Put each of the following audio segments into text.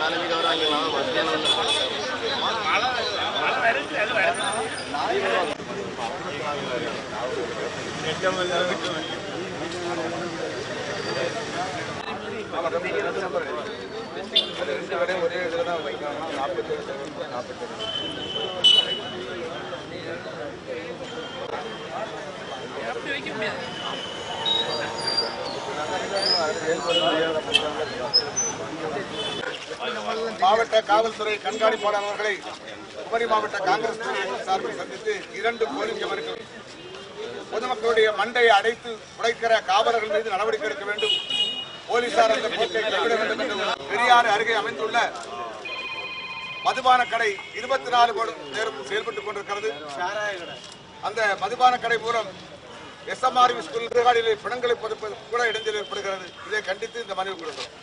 நாலஞ்சு கவர் வாங்கிக்கலாம் மத்தியானம் ரெண்டு வரையும் ஒரே இதில் தான் வைக்கணும் நாற்பத்தேழு நாற்பத்தேழு மாவட்ட காவல்துறை கண்காணிப்பாளர் அவர்களை குமரி மாவட்ட காங்கிரஸ் துறையின் சார்பில் சந்தித்து இரண்டு கோரிக்கைகள் பொதுமக்களுடைய மண்டையை அடைத்து உடைக்கிற காவலர்கள் மீது நடவடிக்கை எடுக்க வேண்டும் போலீசார் அந்த போக்கை கைவிட வேண்டும் என்று பெரியாறு அருகே அமைந்துள்ள மதுபான கடை இருபத்தி நாலு மணி நேரம் செயல்பட்டுக் கொண்டிருக்கிறது அந்த மதுபான கடை மூலம் எஸ்எம்ஆர் ஸ்கூல் எதிர்காலிலே பிணங்களை பொறுப்பது கூட இடைஞ்சல் ஏற்படுகிறது இதை கண்டித்து இந்த மனுவை கொடுக்கிறோம்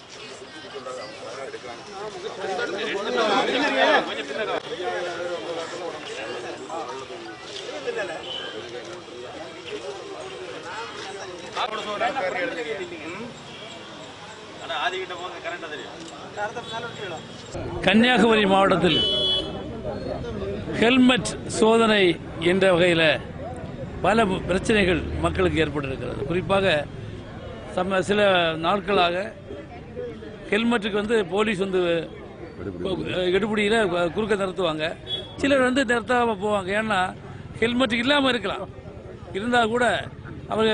கன்னியாகுமரி மாவட்டத்தில் ஹெல்மெட் சோதனை என்ற வகையில் பல பிரச்சனைகள் மக்களுக்கு ஏற்பட்டிருக்கிறது குறிப்பாக சம சில நாட்களாக ஹெல்மெட்டுக்கு வந்து போலீஸ் வந்து எடுபடியில் குறுக்க நிறுத்துவாங்க சிலர் வந்து நிறுத்தாமல் போவாங்க ஏன்னா ஹெல்மெட் இல்லாமல் இருக்கலாம் இருந்தால் கூட அவங்க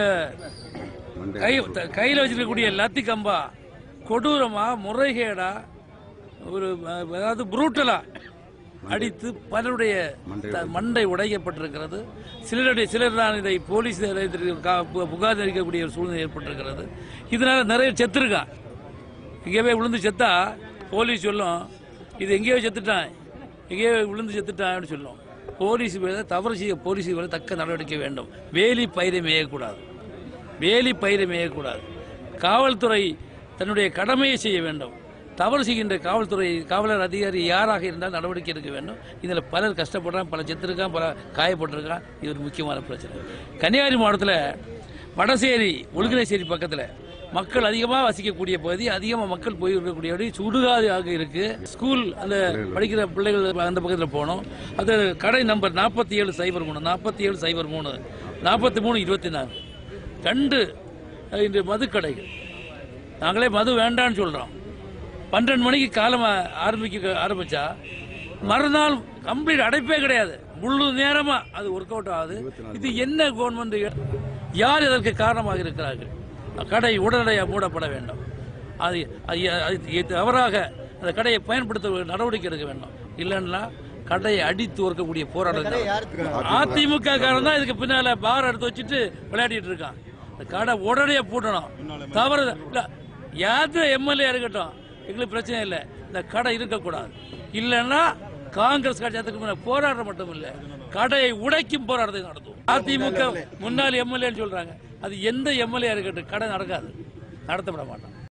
கை கையில் வச்சிருக்கக்கூடிய லத்தி கம்பா கொடூரமாக முறைகேடா ஒரு அஹ், அதாவது புரூட்டலா அடித்து பலருடைய த- மண்டை உடைக்கப்பட்டிருக்கிறது சிலருடைய சிலர் தான் இதை போலீஸ் நிலையத்திற்கு கா- பு- புகார் அளிக்கக்கூடிய ஒரு சூழ்நிலை ஏற்பட்டிருக்கிறது இதனால நிறைய செத்துருக்கான் எங்கேயோ விழுந்து செத்தா போலீஸ் சொல்லும் இது எங்கேயோ செத்துட்டான் எங்கேயோ விழுந்து செத்துட்டான்னு சொல்லும் போலீஸ் மேல தவறு செய்ய போலீஸ் மேல தக்க நடவடிக்கை வேண்டும் வேலி பயிரை மேயக்கூடாது வேலி பயிரை மேயக்கூடாது காவல்துறை தன்னுடைய கடமையை செய்ய வேண்டும் தவறு செய்கின்ற காவல்துறை காவலர் அதிகாரி யாராக இருந்தால் நடவடிக்கை எடுக்க வேண்டும் இதில் பலர் கஷ்டப்படுறான் பல செத்துருக்கான் பல காயப்பட்டிருக்கான் இது ஒரு முக்கியமான பிரச்சனை கன்னியாகுமரி மாவட்டத்தில் வடசேரி ஒழுங்கினேசேரி பக்கத்தில் மக்கள் அதிகமாக வசிக்கக்கூடிய பகுதி அதிகமாக மக்கள் போய் இருக்கக்கூடிய பகுதி சுடுகாடாக இருக்கு ஸ்கூல் அந்த படிக்கிற பிள்ளைகள் அந்த பக்கத்தில் போனோம் அது கடை நம்பர் நாற்பத்தி ஏழு சைபர் மூணு நாற்பத்தி ஏழு சைபர் மூணு நாற்பத்தி மூணு இருபத்தி நாலு ரெண்டு அஹ், இன்று மதுக்கடைகள் நாங்களே மது வேண்டான்னு சொல்கிறோம் பன்னெண்டு மணிக்கு காலம் ஆரம்பிக்க ஆரம்பிச்சா மறுநாள் கம்ப்ளீட் அடைப்பே கிடையாது முழு நேரமா அது ஒர்க் அவுட் ஆகுது இது என்ன கவர்மெண்ட் யார் இதற்கு காரணமாக இருக்கிறார்கள் கடை உடனடியாக மூடப்பட வேண்டும் அது அது- அது தவறாக அந்த கடையை பயன்படுத்த நடவடிக்கை எடுக்க வேண்டும் இல்லைன்னா கடையை அடித்து ஒர்க்கக்கூடிய போராட்டம் அதிமுக காரன் தான் இதுக்கு பின்னால பார் எடுத்து வச்சுட்டு விளையாடிட்டு இருக்கான் இந்த கடை உடனே பூட்டணும் தவறு இல்ல யாரு எம்எல்ஏ இருக்கட்டும் எங்களுக்கு பிரச்சனை இல்லை இந்த கடை இருக்கக்கூடாது இல்லைன்னா காங்கிரஸ் கட்சியத்துக்கு முன்ன போராட்டம் மட்டும் இல்ல கடையை உடைக்கும் போராட்டத்தை நடத்துவோம் அதிமுக முன்னாள் எம்எல்ஏன்னு சொல்றாங்க அது எந்த எம்எல்ஏ இருக்கட்டும் கடை நடக்காது நடத்தப்பட மாட்டோம்